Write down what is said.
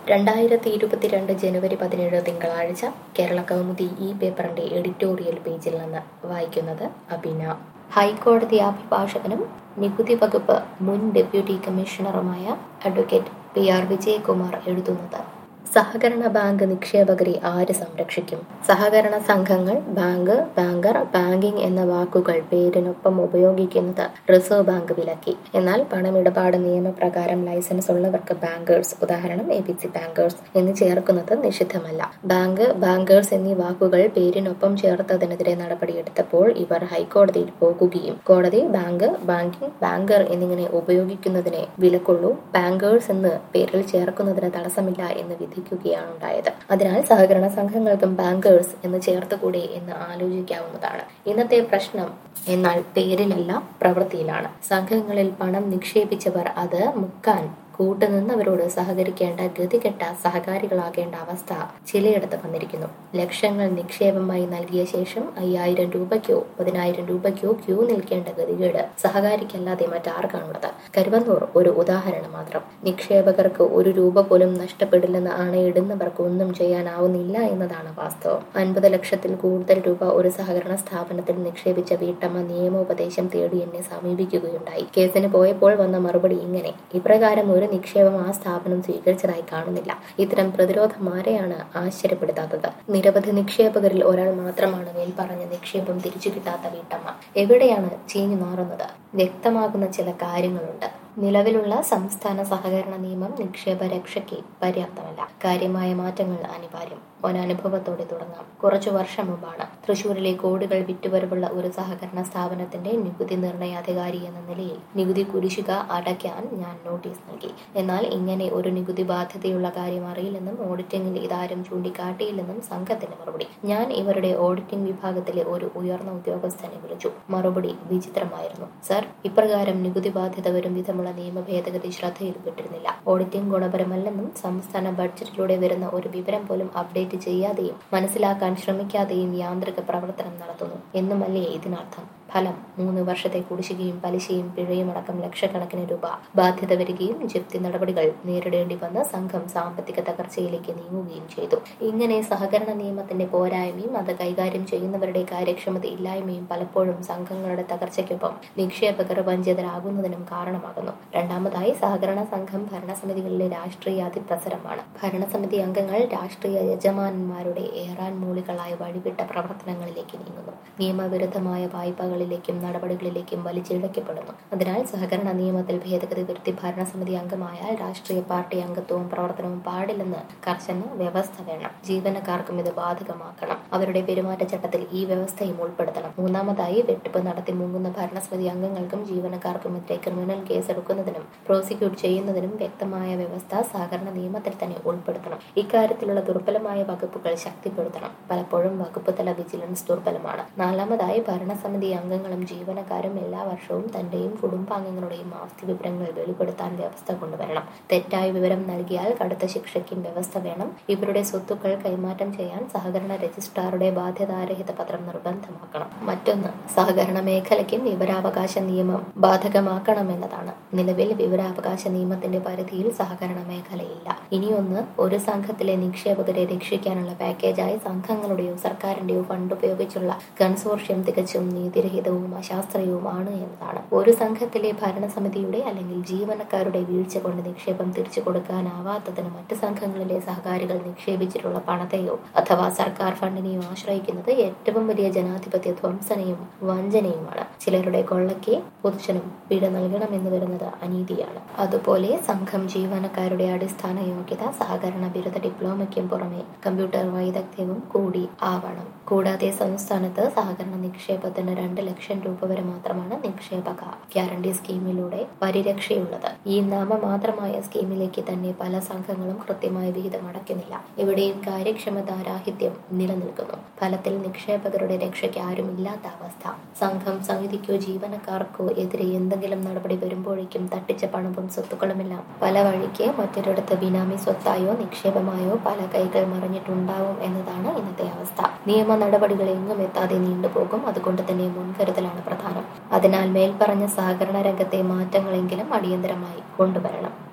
രണ്ടായിരത്തി ഇരുപത്തിരണ്ട് ജനുവരി പതിനേഴ് തിങ്കളാഴ്ച കേരള കൗമുദി ഈ പേപ്പറിന്റെ എഡിറ്റോറിയൽ പേജിൽ നിന്ന് വായിക്കുന്നത് അബിന ഹൈക്കോടതി അഭിഭാഷകനും നികുതി വകുപ്പ് മുൻ ഡെപ്യൂട്ടി കമ്മീഷണറുമായ അഡ്വക്കേറ്റ് പി ആർ വിജയകുമാർ എഴുതുന്നത് സഹകരണ ബാങ്ക് നിക്ഷേപകരെ ആര് സംരക്ഷിക്കും സഹകരണ സംഘങ്ങൾ ബാങ്ക് ബാങ്കർ ബാങ്കിംഗ് എന്ന വാക്കുകൾ പേരിനൊപ്പം ഉപയോഗിക്കുന്നത് റിസർവ് ബാങ്ക് വിലക്കി എന്നാൽ പണമിടപാട് നിയമപ്രകാരം ലൈസൻസ് ഉള്ളവർക്ക് ബാങ്കേഴ്സ് ഉദാഹരണം എ ബി സി ബാങ്കേഴ്സ് എന്ന് ചേർക്കുന്നത് നിഷിദ്ധമല്ല ബാങ്ക് ബാങ്കേഴ്സ് എന്നീ വാക്കുകൾ പേരിനൊപ്പം ചേർത്തതിനെതിരെ നടപടിയെടുത്തപ്പോൾ ഇവർ ഹൈക്കോടതിയിൽ പോകുകയും കോടതി ബാങ്ക് ബാങ്കിംഗ് ബാങ്കർ എന്നിങ്ങനെ ഉപയോഗിക്കുന്നതിനെ വിലക്കുള്ളൂ ബാങ്കേഴ്സ് എന്ന് പേരിൽ ചേർക്കുന്നതിന് തടസ്സമില്ല എന്ന് വിധിക്കുകയാണ് ഉണ്ടായത് അതിനാൽ സഹകരണ സംഘങ്ങൾക്കും ബാങ്കേഴ്സ് എന്ന് ചേർത്തുകൂടെ എന്ന് ആലോചിക്കാവുന്നതാണ് ഇന്നത്തെ പ്രശ്നം എന്നാൽ പേരിലല്ല പ്രവൃത്തിയിലാണ് സംഘങ്ങളിൽ പണം നിക്ഷേപിച്ചവർ അത് മുക്കാൻ കൂട്ടുനിന്നവരോട് സഹകരിക്കേണ്ട ഗതികെട്ട സഹകാരികളാകേണ്ട അവസ്ഥ ചിലയിടത്ത് വന്നിരിക്കുന്നു ലക്ഷങ്ങൾ നിക്ഷേപമായി നൽകിയ ശേഷം അയ്യായിരം രൂപയ്ക്കോ പതിനായിരം രൂപയ്ക്കോ ക്യൂ നിൽക്കേണ്ട ഗതികേട് സഹകാരിക്കല്ലാതെ മറ്റാർക്കാണുള്ളത് കരുവന്നൂർ ഒരു ഉദാഹരണം മാത്രം നിക്ഷേപകർക്ക് ഒരു രൂപ പോലും നഷ്ടപ്പെടില്ലെന്ന് ആണയിടുന്നവർക്ക് ഒന്നും ചെയ്യാനാവുന്നില്ല എന്നതാണ് വാസ്തവം അൻപത് ലക്ഷത്തിൽ കൂടുതൽ രൂപ ഒരു സഹകരണ സ്ഥാപനത്തിൽ നിക്ഷേപിച്ച വീട്ടമ്മ നിയമോപദേശം തേടി എന്നെ സമീപിക്കുകയുണ്ടായി കേസിന് പോയപ്പോൾ വന്ന മറുപടി ഇങ്ങനെ ഇപ്രകാരം ഒരു നിക്ഷേപം ആ സ്ഥാപനം സ്വീകരിച്ചതായി കാണുന്നില്ല ഇത്തരം പ്രതിരോധം ആരെയാണ് ആശ്ചര്യപ്പെടുത്താത്തത് നിരവധി നിക്ഷേപകരിൽ ഒരാൾ മാത്രമാണ് മേൽപ്പറഞ്ഞ നിക്ഷേപം തിരിച്ചു കിട്ടാത്ത വീട്ടമ്മ എവിടെയാണ് ചീഞ്ഞു മാറുന്നത് വ്യക്തമാകുന്ന ചില കാര്യങ്ങളുണ്ട് നിലവിലുള്ള സംസ്ഥാന സഹകരണ നിയമം നിക്ഷേപ രക്ഷയ്ക്ക് പര്യാപ്തമല്ല കാര്യമായ മാറ്റങ്ങൾ അനിവാര്യം ഒരനുഭവത്തോടെ തുടങ്ങാം കുറച്ചു വർഷം മുമ്പാണ് തൃശൂരിലെ കോടികൾ വിറ്റുവരവുള്ള ഒരു സഹകരണ സ്ഥാപനത്തിന്റെ നികുതി നിർണയാധികാരി എന്ന നിലയിൽ നികുതി കുടിശ്ശിക അടയ്ക്കാൻ ഞാൻ നോട്ടീസ് നൽകി എന്നാൽ ഇങ്ങനെ ഒരു നികുതി ബാധ്യതയുള്ള കാര്യം അറിയില്ലെന്നും ഓഡിറ്റിംഗിൽ ഇതാരും ചൂണ്ടിക്കാട്ടിയില്ലെന്നും സംഘത്തിന്റെ മറുപടി ഞാൻ ഇവരുടെ ഓഡിറ്റിംഗ് വിഭാഗത്തിലെ ഒരു ഉയർന്ന ഉദ്യോഗസ്ഥനെ വിളിച്ചു മറുപടി വിചിത്രമായിരുന്നു സർ ഇപ്രകാരം നികുതി ബാധ്യത വരും വിധമുള്ള നിയമ ഭേദഗതി ശ്രദ്ധയിൽപ്പെട്ടിരുന്നില്ല ഓഡിറ്റിംഗ് ഗുണപരമല്ലെന്നും സംസ്ഥാന ബഡ്ജറ്റിലൂടെ വരുന്ന ഒരു വിവരം പോലും അപ്ഡേറ്റ് ചെയ്യാതെയും മനസ്സിലാക്കാൻ ശ്രമിക്കാതെയും യാന്ത്രിക പ്രവർത്തനം നടത്തുന്നു എന്നുമല്ലേ ഇതിനർത്ഥം ഫലം മൂന്ന് വർഷത്തെ കുടിശ്ശികയും പലിശയും പിഴയും അടക്കം ലക്ഷക്കണക്കിന് രൂപ ബാധ്യത വരികയും ജപ്തി നടപടികൾ നേരിടേണ്ടി വന്ന് സംഘം സാമ്പത്തിക തകർച്ചയിലേക്ക് നീങ്ങുകയും ചെയ്തു ഇങ്ങനെ സഹകരണ നിയമത്തിന്റെ പോരായ്മയും അത് കൈകാര്യം ചെയ്യുന്നവരുടെ കാര്യക്ഷമത ഇല്ലായ്മയും പലപ്പോഴും സംഘങ്ങളുടെ തകർച്ചയ്ക്കൊപ്പം നിക്ഷേപകർ വഞ്ചിതരാകുന്നതിനും കാരണമാകുന്നു രണ്ടാമതായി സഹകരണ സംഘം ഭരണസമിതികളിലെ രാഷ്ട്രീയ അതിപ്രസരമാണ് ഭരണസമിതി അംഗങ്ങൾ രാഷ്ട്രീയ യജമാനന്മാരുടെ ഏറാൻ മൂളികളായ വഴിവിട്ട പ്രവർത്തനങ്ങളിലേക്ക് നീങ്ങുന്നു നിയമവിരുദ്ധമായ വായ്പകളിലേക്കും നടപടികളിലേക്കും വലിച്ചിഴക്കപ്പെടുന്നു അതിനാൽ സഹകരണ നിയമത്തിൽ ഭേദഗതി വരുത്തി ഭരണസമിതി അംഗമായാൽ രാഷ്ട്രീയ പാർട്ടി അംഗത്വവും പ്രവർത്തനവും പാടില്ലെന്ന് കർശന വ്യവസ്ഥ വേണം ജീവനക്കാർക്കും ഇത് ബാധകമാക്കണം അവരുടെ പെരുമാറ്റച്ചട്ടത്തിൽ ഈ വ്യവസ്ഥയും ഉൾപ്പെടുത്തണം മൂന്നാമതായി വെട്ടിപ്പ് നടത്തി മുങ്ങുന്ന ഭരണസമിതി അംഗങ്ങൾക്കും ജീവനക്കാർക്കുമെതിരെ ക്രിമിനൽ കേസ് എടുക്കുന്നതിനും പ്രോസിക്യൂട്ട് ചെയ്യുന്നതിനും വ്യക്തമായ വ്യവസ്ഥ സഹകരണ നിയമത്തിൽ തന്നെ ഉൾപ്പെടുത്തണം ഇക്കാര്യത്തിലുള്ള ദുർബലമായ വകുപ്പുകൾ ശക്തിപ്പെടുത്തണം പലപ്പോഴും വകുപ്പ് തല വിജിലൻസ് ദുർബലമാണ് നാലാമതായി ഭരണസമിതി അംഗങ്ങളും ജീവനക്കാരും എല്ലാ വർഷവും തന്റെയും കുടുംബാംഗങ്ങളുടെയും ആസ്തി വിവരങ്ങൾ വെളിപ്പെടുത്താൻ വ്യവസ്ഥ കൊണ്ടുവരണം തെറ്റായ വിവരം നൽകിയാൽ കടുത്ത ശിക്ഷയ്ക്കും വ്യവസ്ഥ വേണം ഇവരുടെ സ്വത്തുക്കൾ കൈമാറ്റം ചെയ്യാൻ സഹകരണ രജിസ്ട്രാറുടെ ബാധ്യതാരഹിത പത്രം നിർബന്ധമാക്കണം മറ്റൊന്ന് സഹകരണ മേഖലയ്ക്കും വിവരാവകാശ നിയമം ബാധകമാക്കണമെന്നതാണ് നിലവിൽ വിവരാവകാശ നിയമത്തിന്റെ പരിധിയിൽ സഹകരണ മേഖലയില്ല ഇനിയൊന്ന് ഒരു സംഘത്തിലെ നിക്ഷേപകരെ രക്ഷിക്കാനുള്ള പാക്കേജായി സംഘങ്ങളുടെയോ സർക്കാരിന്റെയോ ഫണ്ട് ഉപയോഗിച്ചുള്ള കൺസോർഷ്യം തികച്ചും നീതിരഹിതവും അശാസ്ത്രീയവുമാണ് എന്നതാണ് ഒരു സംഘത്തിലെ ഭരണസമിതിയുടെ അല്ലെങ്കിൽ ജീവനക്കാരുടെ വീഴ്ച കൊണ്ട് നിക്ഷേപം തിരിച്ചു കൊടുക്കാനാവാത്തതിന് മറ്റ് സംഘങ്ങളിലെ സഹകാരികൾ നിക്ഷേപിച്ചിട്ടുള്ള പണത്തെയോ അഥവാ സർക്കാർ ഫണ്ടിനെയോ ആശ്രയിക്കുന്നത് ഏറ്റവും വലിയ ജനാധിപത്യ ധ്വംസനയും വഞ്ചനയുമാണ് ചിലരുടെ കൊള്ളയ്ക്ക് പൊതുജനം പിഴ നൽകണമെന്ന് വരുന്നത് അനീതിയാണ് അതുപോലെ സംഘം ജീവനക്കാരുടെ അടിസ്ഥാന യോഗ്യത സഹകരണ ബിരുദ ഡിപ്ലോമയ്ക്കും പുറമെ കമ്പ്യൂട്ടർ വൈദഗ്ധ്യവും കൂടി ആവണം കൂടാതെ സംസ്ഥാനത്ത് സഹകരണ നിക്ഷേപത്തിന് രണ്ട് ലക്ഷം രൂപ വരെ മാത്രമാണ് നിക്ഷേപക ഗ്യാരണ്ടി സ്കീമിലൂടെ പരിരക്ഷയുള്ളത് ഈ നാമമാത്രമായ സ്കീമിലേക്ക് തന്നെ പല സംഘങ്ങളും കൃത്യമായ വിഹിതം അടയ്ക്കുന്നില്ല ഇവിടെയും കാര്യക്ഷമത രാഹിത്യം നിലനിൽക്കുന്നു ഫലത്തിൽ നിക്ഷേപകരുടെ രക്ഷയ്ക്ക് ആരുമില്ലാത്ത അവസ്ഥ സംഘം സമിതിക്കോ ജീവനക്കാർക്കോ എതിരെ എന്തെങ്കിലും നടപടി വരുമ്പോഴേക്കും തട്ടിച്ച പണവും സ്വത്തുക്കളുമെല്ലാം പല വഴിക്ക് മറ്റൊരിടത്ത് ബിനാമി സ്വത്തായോ നിക്ഷേപമായോ പല കൈകൾ മറിഞ്ഞിട്ടുണ്ടാവും എന്നതാണ് ഇന്നത്തെ അവസ്ഥ നിയമ നടപടികൾ എങ്ങും എത്താതെ നീണ്ടുപോകും അതുകൊണ്ട് തന്നെ മുൻകരുതലാണ് പ്രധാനം അതിനാൽ മേൽപ്പറഞ്ഞ സഹകരണ രംഗത്തെ മാറ്റങ്ങളെങ്കിലും അടിയന്തരമായി കൊണ്ടുവരണം